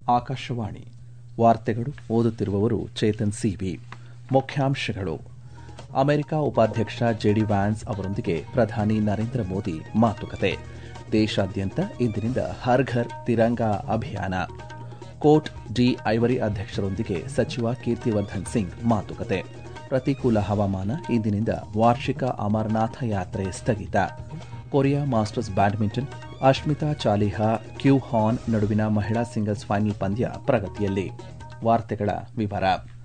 ಆಕಾಶವಾಣಿ ವಾರ್ತೆಗಳು ಓದುತ್ತಿರುವವರು ಚೇತನ್ ಸಿಬಿ ಮುಖ್ಯಾಂಶಗಳು ಅಮೆರಿಕ ಉಪಾಧ್ಯಕ್ಷ ಜೆಡಿ ವ್ಯಾನ್ಸ್ ಅವರೊಂದಿಗೆ ಪ್ರಧಾನಿ ನರೇಂದ್ರ ಮೋದಿ ಮಾತುಕತೆ ದೇಶಾದ್ಯಂತ ಇಂದಿನಿಂದ ಹರ್ ಘರ್ ತಿರಂಗಾ ಅಭಿಯಾನ ಕೋಟ್ ಡಿ ಐವರಿ ಅಧ್ಯಕ್ಷರೊಂದಿಗೆ ಸಚಿವ ಕೀರ್ತಿವರ್ಧನ್ ಸಿಂಗ್ ಮಾತುಕತೆ ಪ್ರತಿಕೂಲ ಹವಾಮಾನ ಇಂದಿನಿಂದ ವಾರ್ಷಿಕ ಅಮರನಾಥ ಯಾತ್ರೆ ಸ್ಥಗಿತ Korea masters badminton Ashmita Chaliha Q Han ನಡುವಿನ ಮಹಿಳಾ ಸಿಂಗಲ್ಸ್ ಫೈನಲ್ ಪಂದ್ಯ ಪ್ರಗತಿಯಲ್ಲಿ ವಾರ್ತೆಗಳ ವಿವರ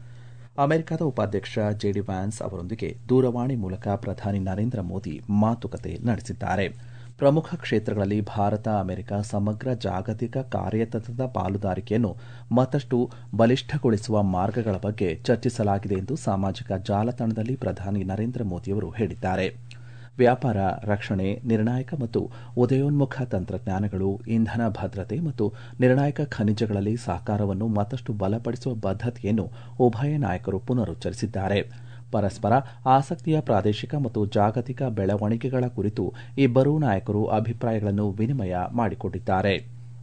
ಅಮೆರಿಕದ ಉಪಾಧ್ಯಕ್ಷ ಜೆಡಿ ವ್ಯಾನ್ಸ್ ಅವರೊಂದಿಗೆ ದೂರವಾಣಿ ಮೂಲಕ ಪ್ರಧಾನಿ ನರೇಂದ್ರ ಮೋದಿ ಮಾತುಕತೆ ನಡೆಸಿದ್ದಾರೆ ಪ್ರಮುಖ ಕ್ಷೇತ್ರಗಳಲ್ಲಿ ಭಾರತ ಅಮೆರಿಕ ಸಮಗ್ರ ಜಾಗತಿಕ ಕಾರ್ಯತಂತ್ರದ ಪಾಲುದಾರಿಕೆಯನ್ನು ಮತ್ತಷ್ಟು ಬಲಿಷ್ಠಗೊಳಿಸುವ ಮಾರ್ಗಗಳ ಬಗ್ಗೆ ಚರ್ಚಿಸಲಾಗಿದೆ ಎಂದು ಸಾಮಾಜಿಕ ಜಾಲತಾಣದಲ್ಲಿ ಪ್ರಧಾನಿ ನರೇಂದ್ರ ಮೋದಿಯವರು ಹೇಳಿದ್ದಾರೆ ವ್ಯಾಪಾರ ರಕ್ಷಣೆ ನಿರ್ಣಾಯಕ ಮತ್ತು ಉದಯೋನ್ಮುಖ ತಂತ್ರಜ್ಞಾನಗಳು ಇಂಧನ ಭದ್ರತೆ ಮತ್ತು ನಿರ್ಣಾಯಕ ಖನಿಜಗಳಲ್ಲಿ ಸಹಕಾರವನ್ನು ಮತ್ತಷ್ಟು ಬಲಪಡಿಸುವ ಬದ್ದತೆಯನ್ನು ಉಭಯ ನಾಯಕರು ಪುನರುಚ್ಚರಿಸಿದ್ದಾರೆ ಪರಸ್ಪರ ಆಸಕ್ತಿಯ ಪ್ರಾದೇಶಿಕ ಮತ್ತು ಜಾಗತಿಕ ಬೆಳವಣಿಗೆಗಳ ಕುರಿತು ಇಬ್ಬರೂ ನಾಯಕರು ಅಭಿಪ್ರಾಯಗಳನ್ನು ವಿನಿಮಯ ಮಾಡಿಕೊಂಡಿದ್ದಾರೆ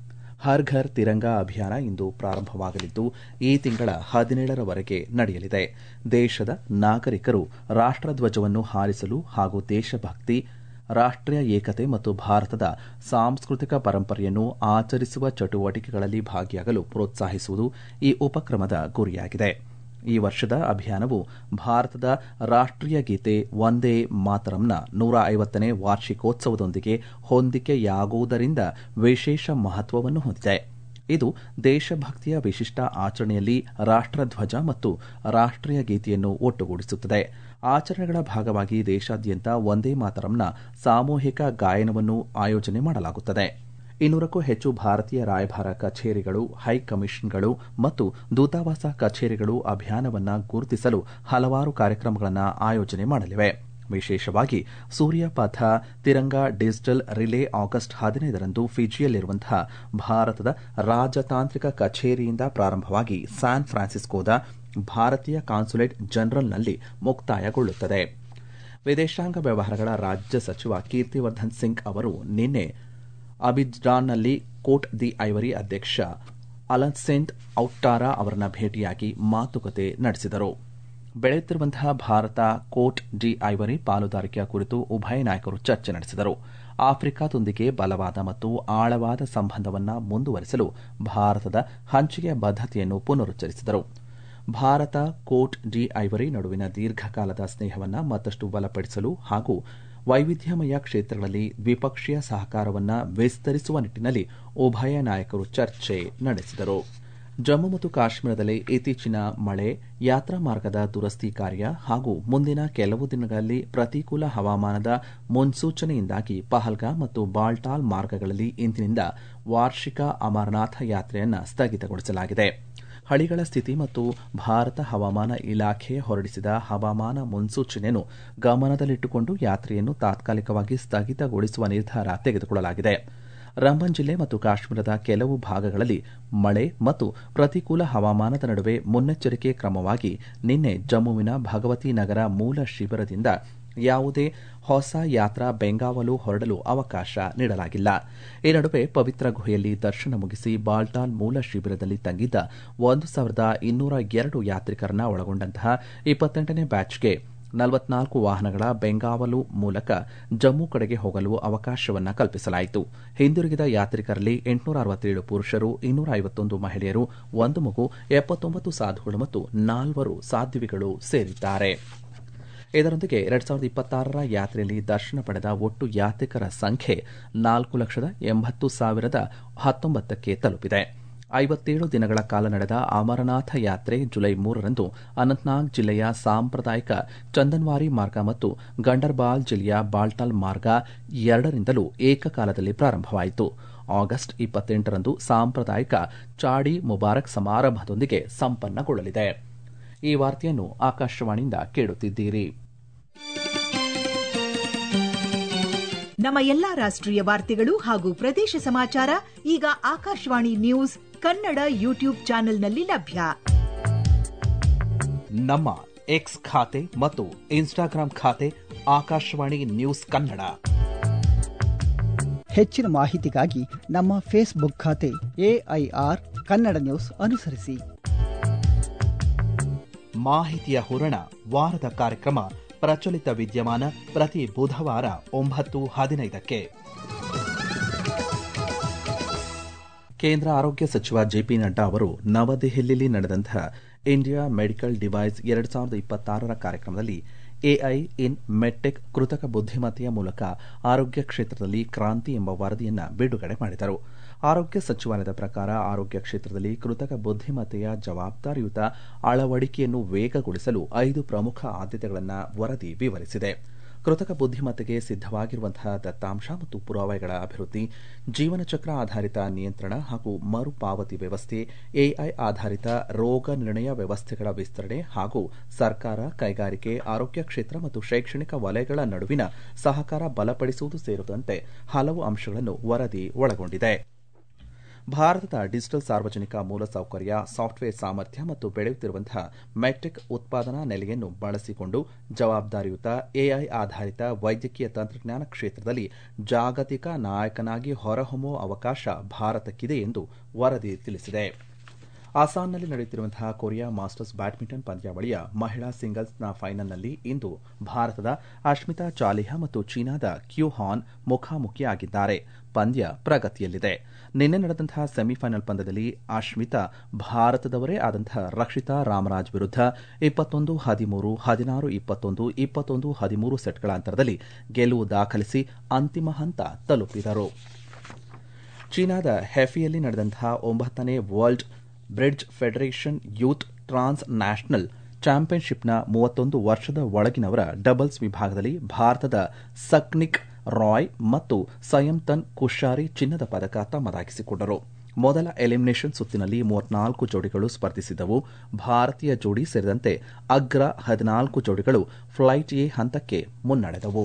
ಹರ್ ಘರ್ ತಿರಂಗಾ ಅಭಿಯಾನ ಇಂದು ಪ್ರಾರಂಭವಾಗಲಿದ್ದು ಈ ತಿಂಗಳ ಹದಿನೇಳರವರೆಗೆ ನಡೆಯಲಿದೆ ದೇಶದ ನಾಗರಿಕರು ರಾಷ್ಟಧ್ವಜವನ್ನು ಹಾರಿಸಲು ಹಾಗೂ ದೇಶಭಕ್ತಿ ರಾಷ್ಟೀಯ ಏಕತೆ ಮತ್ತು ಭಾರತದ ಸಾಂಸ್ಕೃತಿಕ ಪರಂಪರೆಯನ್ನು ಆಚರಿಸುವ ಚಟುವಟಿಕೆಗಳಲ್ಲಿ ಭಾಗಿಯಾಗಲು ಪ್ರೋತ್ಸಾಹಿಸುವುದು ಈ ಉಪಕ್ರಮದ ಗುರಿಯಾಗಿದೆ ಈ ವರ್ಷದ ಅಭಿಯಾನವು ಭಾರತದ ರಾಷ್ಟೀಯ ಗೀತೆ ವಂದೇ ಮಾತರಂನ ನೂರ ಐವತ್ತನೇ ವಾರ್ಷಿಕೋತ್ಸವದೊಂದಿಗೆ ಹೊಂದಿಕೆಯಾಗುವುದರಿಂದ ವಿಶೇಷ ಮಹತ್ವವನ್ನು ಹೊಂದಿದೆ ಇದು ದೇಶಭಕ್ತಿಯ ವಿಶಿಷ್ಟ ಆಚರಣೆಯಲ್ಲಿ ರಾಷ್ಟಧ್ವಜ ಮತ್ತು ರಾಷ್ಟೀಯ ಗೀತೆಯನ್ನು ಒಟ್ಟುಗೂಡಿಸುತ್ತದೆ ಆಚರಣೆಗಳ ಭಾಗವಾಗಿ ದೇಶಾದ್ಯಂತ ವಂದೇ ಮಾತರಂನ ಸಾಮೂಹಿಕ ಗಾಯನವನ್ನು ಆಯೋಜನೆ ಮಾಡಲಾಗುತ್ತದೆ ಇನ್ನೂರಕ್ಕೂ ಹೆಚ್ಚು ಭಾರತೀಯ ರಾಯಭಾರ ಕಚೇರಿಗಳು ಹೈಕಮಿಷನ್ಗಳು ಮತ್ತು ದೂತಾವಾಸ ಕಚೇರಿಗಳು ಅಭಿಯಾನವನ್ನು ಗುರುತಿಸಲು ಹಲವಾರು ಕಾರ್ಯಕ್ರಮಗಳನ್ನು ಆಯೋಜನೆ ಮಾಡಲಿವೆ ವಿಶೇಷವಾಗಿ ಸೂರ್ಯಪಥ ತಿರಂಗಾ ಡಿಜಿಟಲ್ ರಿಲೇ ಆಗಸ್ಟ್ ಹದಿನೈದರಂದು ಫಿಜಿಯಲ್ಲಿರುವಂತಹ ಭಾರತದ ರಾಜತಾಂತ್ರಿಕ ಕಚೇರಿಯಿಂದ ಪ್ರಾರಂಭವಾಗಿ ಸ್ಯಾನ್ ಫ್ರಾನ್ಸಿಸ್ಕೋದ ಭಾರತೀಯ ಕಾನ್ಸುಲೇಟ್ ಜನರಲ್ನಲ್ಲಿ ಮುಕ್ತಾಯಗೊಳ್ಳುತ್ತದೆ ವಿದೇಶಾಂಗ ವ್ಯವಹಾರಗಳ ರಾಜ್ಯ ಸಚಿವ ಕೀರ್ತಿವರ್ಧನ್ ಸಿಂಗ್ ಅವರು ನಿನ್ನೆ ಅಬಿಜಾನ್ನಲ್ಲಿ ಕೋಟ್ ದಿ ಐವರಿ ಅಧ್ಯಕ್ಷ ಅಲಸೆಂಟ್ ಔಟ್ಟಾರಾ ಅವರನ್ನ ಭೇಟಿಯಾಗಿ ಮಾತುಕತೆ ನಡೆಸಿದರು ಬೆಳೆಯುತ್ತಿರುವಂತಹ ಭಾರತ ಕೋಟ್ ಡಿ ಐವರಿ ಪಾಲುದಾರಿಕೆಯ ಕುರಿತು ಉಭಯ ನಾಯಕರು ಚರ್ಚೆ ನಡೆಸಿದರು ಆಫ್ರಿಕಾದೊಂದಿಗೆ ಬಲವಾದ ಮತ್ತು ಆಳವಾದ ಸಂಬಂಧವನ್ನು ಮುಂದುವರೆಸಲು ಭಾರತದ ಹಂಚಿಕೆಯ ಬದ್ದತೆಯನ್ನು ಪುನರುಚ್ಚರಿಸಿದರು ಭಾರತ ಕೋಟ್ ಡಿ ಐವರಿ ನಡುವಿನ ದೀರ್ಘಕಾಲದ ಸ್ನೇಹವನ್ನು ಮತ್ತಷ್ಟು ಬಲಪಡಿಸಲು ಹಾಗೂ ವೈವಿಧ್ಯಮಯ ಕ್ಷೇತ್ರಗಳಲ್ಲಿ ದ್ವಿಪಕ್ಷೀಯ ಸಹಕಾರವನ್ನು ವಿಸ್ತರಿಸುವ ನಿಟ್ಟಿನಲ್ಲಿ ಉಭಯ ನಾಯಕರು ಚರ್ಚೆ ನಡೆಸಿದರು ಜಮ್ಮು ಮತ್ತು ಕಾಶ್ಮೀರದಲ್ಲಿ ಇತ್ತೀಚಿನ ಮಳೆ ಯಾತ್ರಾ ಮಾರ್ಗದ ದುರಸ್ತಿ ಕಾರ್ಯ ಹಾಗೂ ಮುಂದಿನ ಕೆಲವು ದಿನಗಳಲ್ಲಿ ಪ್ರತಿಕೂಲ ಹವಾಮಾನದ ಮುನ್ಸೂಚನೆಯಿಂದಾಗಿ ಪಹಲ್ಗಾ ಮತ್ತು ಬಾಲ್ಟಾಲ್ ಮಾರ್ಗಗಳಲ್ಲಿ ಇಂದಿನಿಂದ ವಾರ್ಷಿಕ ಅಮರನಾಥ ಯಾತ್ರೆಯನ್ನು ಸ್ಥಗಿತಗೊಳಿಸಲಾಗಿದೆ ಹಳಿಗಳ ಸ್ಥಿತಿ ಮತ್ತು ಭಾರತ ಹವಾಮಾನ ಇಲಾಖೆ ಹೊರಡಿಸಿದ ಹವಾಮಾನ ಮುನ್ಸೂಚನೆಯನ್ನು ಗಮನದಲ್ಲಿಟ್ಟುಕೊಂಡು ಯಾತ್ರೆಯನ್ನು ತಾತ್ಕಾಲಿಕವಾಗಿ ಸ್ಥಗಿತಗೊಳಿಸುವ ನಿರ್ಧಾರ ತೆಗೆದುಕೊಳ್ಳಲಾಗಿದೆ ರಂಬನ್ ಜಿಲ್ಲೆ ಮತ್ತು ಕಾಶ್ಮೀರದ ಕೆಲವು ಭಾಗಗಳಲ್ಲಿ ಮಳೆ ಮತ್ತು ಪ್ರತಿಕೂಲ ಹವಾಮಾನದ ನಡುವೆ ಮುನ್ನೆಚ್ಚರಿಕೆ ಕ್ರಮವಾಗಿ ನಿನ್ನೆ ಜಮ್ಮುವಿನ ಭಗವತಿ ನಗರ ಮೂಲ ಶಿಬಿರದಿಂದ ಯಾವುದೇ ಹೊಸ ಯಾತ್ರಾ ಬೆಂಗಾವಲು ಹೊರಡಲು ಅವಕಾಶ ನೀಡಲಾಗಿಲ್ಲ ಈ ನಡುವೆ ಪವಿತ್ರ ಗುಹೆಯಲ್ಲಿ ದರ್ಶನ ಮುಗಿಸಿ ಬಾಲ್ಟಾಲ್ ಮೂಲ ಶಿಬಿರದಲ್ಲಿ ತಂಗಿದ್ದ ಒಂದು ಸಾವಿರದ ಇನ್ನೂರ ಎರಡು ಯಾತ್ರಿಕರನ್ನ ಒಳಗೊಂಡಂತಹ ಇಪ್ಪತ್ತೆಂಟನೇ ಬ್ಯಾಚ್ಗೆ ನಲವತ್ನಾಲ್ಕು ವಾಹನಗಳ ಬೆಂಗಾವಲು ಮೂಲಕ ಜಮ್ಮು ಕಡೆಗೆ ಹೋಗಲು ಅವಕಾಶವನ್ನು ಕಲ್ಪಿಸಲಾಯಿತು ಹಿಂದಿರುಗಿದ ಯಾತ್ರಿಕರಲ್ಲಿ ಎಂಟುನೂರ ಅರವತ್ತೇಳು ಪುರುಷರು ಇನ್ನೂರ ಐವತ್ತೊಂದು ಮಹಿಳೆಯರು ಒಂದು ಮಗು ಎಪ್ಪತ್ತೊಂಬತ್ತು ಸಾಧುಗಳು ಮತ್ತು ನಾಲ್ವರು ಸಾಧ್ವಿಗಳು ಸೇರಿದ್ದಾರೆ ಇದರೊಂದಿಗೆ ಎರಡ್ ಸಾವಿರದ ಇಪ್ಪತ್ತಾರರ ಯಾತ್ರೆಯಲ್ಲಿ ದರ್ಶನ ಪಡೆದ ಒಟ್ಟು ಯಾತ್ರಿಕರ ಸಂಖ್ಯೆ ನಾಲ್ಕು ಲಕ್ಷದ ಎಂಬತ್ತು ಸಾವಿರದ ಹತ್ತೊಂಬತ್ತಕ್ಕೆ ತಲುಪಿದೆ ಐವತ್ತೇಳು ದಿನಗಳ ಕಾಲ ನಡೆದ ಅಮರನಾಥ ಯಾತ್ರೆ ಜುಲೈ ಮೂರರಂದು ಅನಂತನಾಗ್ ಜಿಲ್ಲೆಯ ಸಾಂಪ್ರದಾಯಿಕ ಚಂದನ್ವಾರಿ ಮಾರ್ಗ ಮತ್ತು ಗಂಡರ್ಬಾಲ್ ಜಿಲ್ಲೆಯ ಬಾಲ್ಟಾಲ್ ಮಾರ್ಗ ಎರಡರಿಂದಲೂ ಏಕಕಾಲದಲ್ಲಿ ಪ್ರಾರಂಭವಾಯಿತು ಆಗಸ್ಟ್ ಇಪ್ಪತ್ತೆಂಟರಂದು ಸಾಂಪ್ರದಾಯಿಕ ಚಾಡಿ ಮುಬಾರಕ್ ಸಮಾರಂಭದೊಂದಿಗೆ ಸಂಪನ್ನಗೊಳ್ಳಲಿದೆ ಈ ವಾರ್ತೆಯನ್ನು ಆಕಾಶವಾಣಿಯಿಂದ ಕೇಳುತ್ತಿದ್ದೀರಿ ನಮ್ಮ ಎಲ್ಲಾ ರಾಷ್ಟ್ರೀಯ ವಾರ್ತೆಗಳು ಹಾಗೂ ಪ್ರದೇಶ ಸಮಾಚಾರ ಈಗ ಆಕಾಶವಾಣಿ ನ್ಯೂಸ್ ಕನ್ನಡ ಯೂಟ್ಯೂಬ್ ಚಾನೆಲ್ನಲ್ಲಿ ಲಭ್ಯ ನಮ್ಮ ಎಕ್ಸ್ ಖಾತೆ ಮತ್ತು ಇನ್ಸ್ಟಾಗ್ರಾಂ ಖಾತೆ ಆಕಾಶವಾಣಿ ನ್ಯೂಸ್ ಕನ್ನಡ ಹೆಚ್ಚಿನ ಮಾಹಿತಿಗಾಗಿ ನಮ್ಮ ಫೇಸ್ಬುಕ್ ಖಾತೆ ಎಐಆರ್ ಕನ್ನಡ ನ್ಯೂಸ್ ಅನುಸರಿಸಿ ಮಾಹಿತಿಯ ಹೂರಣ ವಾರದ ಕಾರ್ಯಕ್ರಮ ಪ್ರಚಲಿತ ವಿದ್ಯಮಾನ ಪ್ರತಿ ಬುಧವಾರ ಒಂಬತ್ತು ಹದಿನೈದಕ್ಕೆ ಕೇಂದ್ರ ಆರೋಗ್ಯ ಸಚಿವ ಜೆಪಿ ನಡ್ಡಾ ಅವರು ನವದೆಹಲಿಯಲ್ಲಿ ನಡೆದಂತಹ ಇಂಡಿಯಾ ಮೆಡಿಕಲ್ ಡಿವೈಸ್ ಎರಡು ಸಾವಿರದ ಇಪ್ಪತ್ತಾರರ ಕಾರ್ಯಕ್ರಮದಲ್ಲಿ ಎಐ ಇನ್ ಮೆಡ್ಟೆಕ್ ಕೃತಕ ಬುದ್ಧಿಮತ್ತೆಯ ಮೂಲಕ ಆರೋಗ್ಯ ಕ್ಷೇತ್ರದಲ್ಲಿ ಕ್ರಾಂತಿ ಎಂಬ ವರದಿಯನ್ನು ಬಿಡುಗಡೆ ಮಾಡಿದರು ಆರೋಗ್ಯ ಸಚಿವಾಲಯದ ಪ್ರಕಾರ ಆರೋಗ್ಯ ಕ್ಷೇತ್ರದಲ್ಲಿ ಕೃತಕ ಬುದ್ಧಿಮತ್ತೆಯ ಜವಾಬ್ದಾರಿಯುತ ಅಳವಡಿಕೆಯನ್ನು ವೇಗಗೊಳಿಸಲು ಐದು ಪ್ರಮುಖ ಆದ್ಯತೆಗಳನ್ನು ವರದಿ ವಿವರಿಸಿದೆ ಕೃತಕ ಬುದ್ಧಿಮತ್ತೆಗೆ ಸಿದ್ದವಾಗಿರುವಂತಹ ದತ್ತಾಂಶ ಮತ್ತು ಪುರಾವೆಗಳ ಅಭಿವೃದ್ಧಿ ಜೀವನ ಚಕ್ರ ಆಧಾರಿತ ನಿಯಂತ್ರಣ ಹಾಗೂ ಮರುಪಾವತಿ ವ್ಯವಸ್ಥೆ ಎಐ ಆಧಾರಿತ ರೋಗ ನಿರ್ಣಯ ವ್ಯವಸ್ಥೆಗಳ ವಿಸ್ತರಣೆ ಹಾಗೂ ಸರ್ಕಾರ ಕೈಗಾರಿಕೆ ಆರೋಗ್ಯ ಕ್ಷೇತ್ರ ಮತ್ತು ಶೈಕ್ಷಣಿಕ ವಲಯಗಳ ನಡುವಿನ ಸಹಕಾರ ಬಲಪಡಿಸುವುದು ಸೇರಿದಂತೆ ಹಲವು ಅಂಶಗಳನ್ನು ವರದಿ ಒಳಗೊಂಡಿದೆ ಭಾರತದ ಡಿಜಿಟಲ್ ಸಾರ್ವಜನಿಕ ಮೂಲಸೌಕರ್ಯ ಸಾಫ್ಟ್ವೇರ್ ಸಾಮರ್ಥ್ಯ ಮತ್ತು ಬೆಳೆಯುತ್ತಿರುವಂತಹ ಮೆಟ್ರಿಕ್ ಉತ್ಪಾದನಾ ನೆಲೆಯನ್ನು ಬಳಸಿಕೊಂಡು ಜವಾಬ್ದಾರಿಯುತ ಎಐ ಆಧಾರಿತ ವೈದ್ಯಕೀಯ ತಂತ್ರಜ್ಞಾನ ಕ್ಷೇತ್ರದಲ್ಲಿ ಜಾಗತಿಕ ನಾಯಕನಾಗಿ ಹೊರಹೊಮ್ಮುವ ಅವಕಾಶ ಭಾರತಕ್ಕಿದೆ ಎಂದು ವರದಿ ತಿಳಿಸಿದೆ ಅಸ್ಸಾಂನಲ್ಲಿ ನಡೆಯುತ್ತಿರುವಂತಹ ಕೊರಿಯಾ ಮಾಸ್ಟರ್ಸ್ ಬ್ಯಾಡ್ಮಿಂಟನ್ ಪಂದ್ಯಾವಳಿಯ ಮಹಿಳಾ ಸಿಂಗಲ್ಸ್ನ ಫೈನಲ್ನಲ್ಲಿ ಇಂದು ಭಾರತದ ಅಶ್ಮಿತಾ ಚಾಲಿಹಾ ಮತ್ತು ಚೀನಾದ ಕ್ಯೂ ಹಾನ್ ಮುಖಾಮುಖಿಯಾಗಿದ್ದಾರೆ ಪಂದ್ಯ ಪ್ರಗತಿಯಲ್ಲಿದೆ ನಿನ್ನೆ ನಡೆದಂತಹ ಸೆಮಿಫೈನಲ್ ಪಂದ್ಯದಲ್ಲಿ ಅಶ್ಮಿತಾ ಭಾರತದವರೇ ಆದಂತಹ ರಕ್ಷಿತಾ ರಾಮರಾಜ್ ವಿರುದ್ಧ ಇಪ್ಪತ್ತೊಂದು ಹದಿಮೂರು ಹದಿನಾರು ಇಪ್ಪತ್ತೊಂದು ಇಪ್ಪತ್ತೊಂದು ಹದಿಮೂರು ಸೆಟ್ಗಳ ಅಂತರದಲ್ಲಿ ಗೆಲುವು ದಾಖಲಿಸಿ ಅಂತಿಮ ಹಂತ ತಲುಪಿದರು ಚೀನಾದ ಹೆಫಿಯಲ್ಲಿ ನಡೆದಂತಹ ಒಂಬತ್ತನೇ world bridge federation youth transnational ಚಾಂಪಿಯನ್ಶಿಪ್ನ ಮೂವತ್ತೊಂದು ವರ್ಷದ ಒಳಗಿನವರ ಡಬಲ್ಸ್ ವಿಭಾಗದಲ್ಲಿ ಭಾರತದ ಸಕ್ನಿಕ್ ರಾಯ್ ಮತ್ತು ಸಂಯಮ್ತನ್ ಕುಶಾರಿ ಚಿನ್ನದ ಪದಕ ತಮ್ಮದಾಗಿಸಿಕೊಂಡರು ಮೊದಲ ಎಲಿಮಿನೇಷನ್ ಸುತ್ತಿನಲ್ಲಿ ಮೂವತ್ನಾಲ್ಕು ಜೋಡಿಗಳು ಸ್ಪರ್ಧಿಸಿದ್ದವು ಭಾರತೀಯ ಜೋಡಿ ಸೇರಿದಂತೆ ಅಗ್ರ ಹದಿನಾಲ್ಕು ಜೋಡಿಗಳು ಫ್ಲೈಟ್ ಎ ಹಂತಕ್ಕೆ ಮುನ್ನಡೆದವು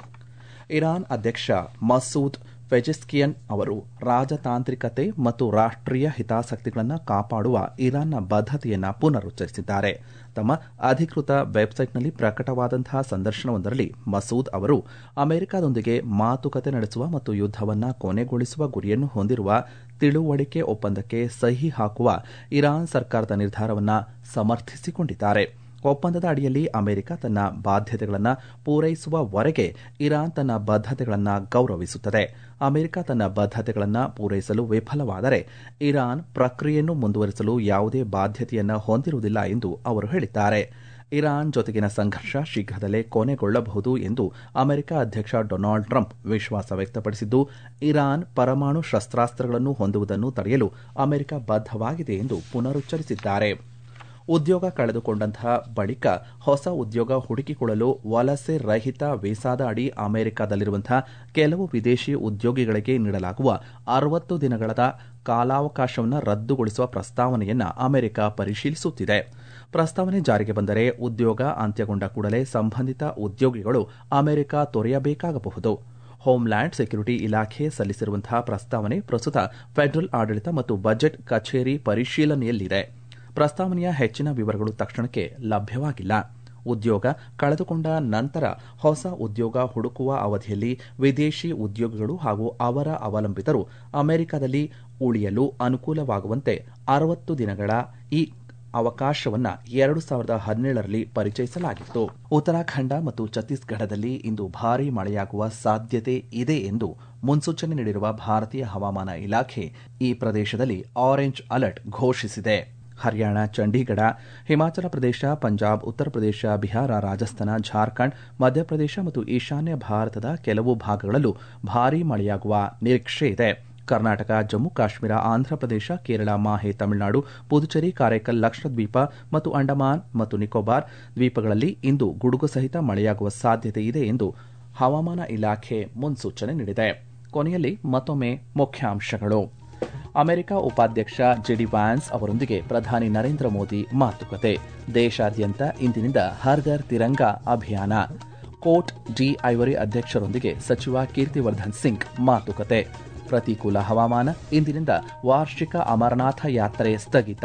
ಇರಾನ್ ಅಧ್ಯಕ್ಷ ಮಸೂದ್ ಫೆಜಿಸ್ಕಿಯನ್ ಅವರು ರಾಜತಾಂತ್ರಿಕತೆ ಮತ್ತು ರಾಷ್ಟೀಯ ಹಿತಾಸಕ್ತಿಗಳನ್ನು ಕಾಪಾಡುವ ಇರಾನ್ನ ಬದ್ಧತೆಯನ್ನು ಪುನರುಚ್ಚರಿಸಿದ್ದಾರೆ ತಮ್ಮ ಅಧಿಕೃತ ವೆಬ್ಸೈಟ್ನಲ್ಲಿ ಪ್ರಕಟವಾದಂತಹ ಸಂದರ್ಶನವೊಂದರಲ್ಲಿ ಮಸೂದ್ ಅವರು ಅಮೆರಿಕದೊಂದಿಗೆ ಮಾತುಕತೆ ನಡೆಸುವ ಮತ್ತು ಯುದ್ದವನ್ನು ಕೊನೆಗೊಳಿಸುವ ಗುರಿಯನ್ನು ಹೊಂದಿರುವ ತಿಳುವಳಿಕೆ ಒಪ್ಪಂದಕ್ಕೆ ಸಹಿ ಹಾಕುವ ಇರಾನ್ ಸರ್ಕಾರದ ನಿರ್ಧಾರವನ್ನು ಸಮರ್ಥಿಸಿಕೊಂಡಿದ್ದಾರೆ ಒಪ್ಪಂದದ ಅಡಿಯಲ್ಲಿ ಅಮೆರಿಕ ತನ್ನ ಬಾಧ್ಯತೆಗಳನ್ನು ಪೂರೈಸುವವರೆಗೆ ಇರಾನ್ ತನ್ನ ಬದ್ಧತೆಗಳನ್ನು ಗೌರವಿಸುತ್ತದೆ ಅಮೆರಿಕ ತನ್ನ ಬದ್ಧತೆಗಳನ್ನು ಪೂರೈಸಲು ವಿಫಲವಾದರೆ ಇರಾನ್ ಪ್ರಕ್ರಿಯೆಯನ್ನು ಮುಂದುವರಿಸಲು ಯಾವುದೇ ಬಾಧ್ಯತೆಯನ್ನು ಹೊಂದಿರುವುದಿಲ್ಲ ಎಂದು ಅವರು ಹೇಳಿದ್ದಾರೆ ಇರಾನ್ ಜೊತೆಗಿನ ಸಂಘರ್ಷ ಶೀಘ್ರದಲ್ಲೇ ಕೊನೆಗೊಳ್ಳಬಹುದು ಎಂದು ಅಮೆರಿಕ ಅಧ್ಯಕ್ಷ ಡೊನಾಲ್ಡ್ ಟ್ರಂಪ್ ವಿಶ್ವಾಸ ವ್ಯಕ್ತಪಡಿಸಿದ್ದು ಇರಾನ್ ಪರಮಾಣು ಶಸ್ತ್ರಾಸ್ತ್ರಗಳನ್ನು ಹೊಂದುವುದನ್ನು ತಡೆಯಲು ಅಮೆರಿಕ ಬದ್ಧವಾಗಿದೆ ಎಂದು ಪುನರುಚ್ಚರಿಸಿದ್ದಾರೆ ಉದ್ಯೋಗ ಕಳೆದುಕೊಂಡಂತಹ ಬಳಿಕ ಹೊಸ ಉದ್ಯೋಗ ಹುಡುಕಿಕೊಳ್ಳಲು ವಲಸೆ ರಹಿತ ವೀಸಾದ ಅಡಿ ಅಮೆರಿಕದಲ್ಲಿರುವಂತಹ ಕೆಲವು ವಿದೇಶಿ ಉದ್ಯೋಗಿಗಳಿಗೆ ನೀಡಲಾಗುವ ಅರವತ್ತು ದಿನಗಳ ಕಾಲಾವಕಾಶವನ್ನು ರದ್ದುಗೊಳಿಸುವ ಪ್ರಸ್ತಾವನೆಯನ್ನು ಅಮೆರಿಕ ಪರಿಶೀಲಿಸುತ್ತಿದೆ ಪ್ರಸ್ತಾವನೆ ಜಾರಿಗೆ ಬಂದರೆ ಉದ್ಯೋಗ ಅಂತ್ಯಗೊಂಡ ಕೂಡಲೇ ಸಂಬಂಧಿತ ಉದ್ಯೋಗಿಗಳು ಅಮೆರಿಕ ತೊರೆಯಬೇಕಾಗಬಹುದು ಹೋಮ್ಲ್ಯಾಂಡ್ ಸೆಕ್ಯುರಿಟಿ ಇಲಾಖೆ ಸಲ್ಲಿಸಿರುವಂತಹ ಪ್ರಸ್ತಾವನೆ ಪ್ರಸ್ತುತ ಫೆಡರಲ್ ಆಡಳಿತ ಮತ್ತು ಬಜೆಟ್ ಕಚೇರಿ ಪರಿಶೀಲನೆಯಲ್ಲಿದೆ ಪ್ರಸ್ತಾವನೆಯ ಹೆಚ್ಚಿನ ವಿವರಗಳು ತಕ್ಷಣಕ್ಕೆ ಲಭ್ಯವಾಗಿಲ್ಲ ಉದ್ಯೋಗ ಕಳೆದುಕೊಂಡ ನಂತರ ಹೊಸ ಉದ್ಯೋಗ ಹುಡುಕುವ ಅವಧಿಯಲ್ಲಿ ವಿದೇಶಿ ಉದ್ಯೋಗಿಗಳು ಹಾಗೂ ಅವರ ಅವಲಂಬಿತರು ಅಮೆರಿಕದಲ್ಲಿ ಉಳಿಯಲು ಅನುಕೂಲವಾಗುವಂತೆ ಅರವತ್ತು ದಿನಗಳ ಈ ಅವಕಾಶವನ್ನು ಎರಡು ಸಾವಿರದ ಹದಿನೇಳರಲ್ಲಿ ಪರಿಚಯಿಸಲಾಗಿತ್ತು ಉತ್ತರಾಖಂಡ ಮತ್ತು ಛತ್ತೀಸ್ಗಢದಲ್ಲಿ ಇಂದು ಭಾರೀ ಮಳೆಯಾಗುವ ಸಾಧ್ಯತೆ ಇದೆ ಎಂದು ಮುನ್ಸೂಚನೆ ನೀಡಿರುವ ಭಾರತೀಯ ಹವಾಮಾನ ಇಲಾಖೆ ಈ ಪ್ರದೇಶದಲ್ಲಿ ಆರೆಂಜ್ ಅಲರ್ಟ್ ಘೋಷಿಸಿದೆ ಹರಿಯಾಣ ಚಂಡೀಗಢ ಹಿಮಾಚಲ ಪ್ರದೇಶ ಪಂಜಾಬ್ ಉತ್ತರ ಪ್ರದೇಶ ಬಿಹಾರ ರಾಜಸ್ಥಾನ ಜಾರ್ಖಂಡ್ ಮಧ್ಯಪ್ರದೇಶ ಮತ್ತು ಈಶಾನ್ಯ ಭಾರತದ ಕೆಲವು ಭಾಗಗಳಲ್ಲೂ ಭಾರೀ ಮಳೆಯಾಗುವ ನಿರೀಕ್ಷೆ ಇದೆ ಕರ್ನಾಟಕ ಜಮ್ಮು ಕಾಶ್ಮೀರ ಆಂಧ್ರಪ್ರದೇಶ ಕೇರಳ ಮಾಹೆ ತಮಿಳುನಾಡು ಪುದುಚೇರಿ ಕಾರೈಕಲ್ ಲಕ್ಷದ್ವೀಪ ಮತ್ತು ಅಂಡಮಾನ್ ಮತ್ತು ನಿಕೋಬಾರ್ ದ್ವೀಪಗಳಲ್ಲಿ ಇಂದು ಗುಡುಗು ಸಹಿತ ಮಳೆಯಾಗುವ ಸಾಧ್ಯತೆ ಇದೆ ಎಂದು ಹವಾಮಾನ ಇಲಾಖೆ ಮುನ್ಸೂಚನೆ ನೀಡಿದೆ ಕೊನೆಯಲ್ಲಿ ಮತ್ತೊಮ್ಮೆ ಮುಖ್ಯಾಂಶಗಳು ಅಮೆರಿಕ ಉಪಾಧ್ಯಕ್ಷ ಜೆಡಿ ವ್ಯಾನ್ಸ್ ಅವರೊಂದಿಗೆ ಪ್ರಧಾನಿ ನರೇಂದ್ರ ಮೋದಿ ಮಾತುಕತೆ ದೇಶಾದ್ಯಂತ ಇಂದಿನಿಂದ ಹರ್ ಘರ್ ತಿರಂಗ ಅಭಿಯಾನ ಕೋಟ್ ಡಿ ಐವರಿ ಅಧ್ಯಕ್ಷರೊಂದಿಗೆ ಸಚಿವ ಕೀರ್ತಿವರ್ಧನ್ ಸಿಂಗ್ ಮಾತುಕತೆ ಪ್ರತಿಕೂಲ ಹವಾಮಾನ ಇಂದಿನಿಂದ ವಾರ್ಷಿಕ ಅಮರನಾಥ ಯಾತ್ರೆ ಸ್ಥಗಿತ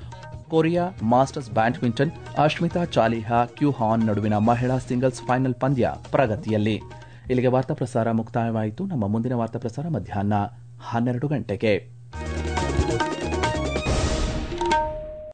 Korea masters badminton Ashmita Chaliha Q Han ನಡುವಿನ ಮಹಿಳಾ ಸಿಂಗಲ್ಸ್ ಫೈನಲ್ ಪಂದ್ಯ ಪ್ರಗತಿಯಲ್ಲಿ ಇಲ್ಲಿಗೆ ವಾರ್ತಾ ಪ್ರಸಾರ ಮುಕ್ತಾಯವಾಯಿತು ನಮ್ಮ ಮುಂದಿನ ವಾರ್ತಾ ಪ್ರಸಾರ ಮಧ್ಯಾಹ್ನ ಹನ್ನೆರಡು ಗಂಟೆಗೆ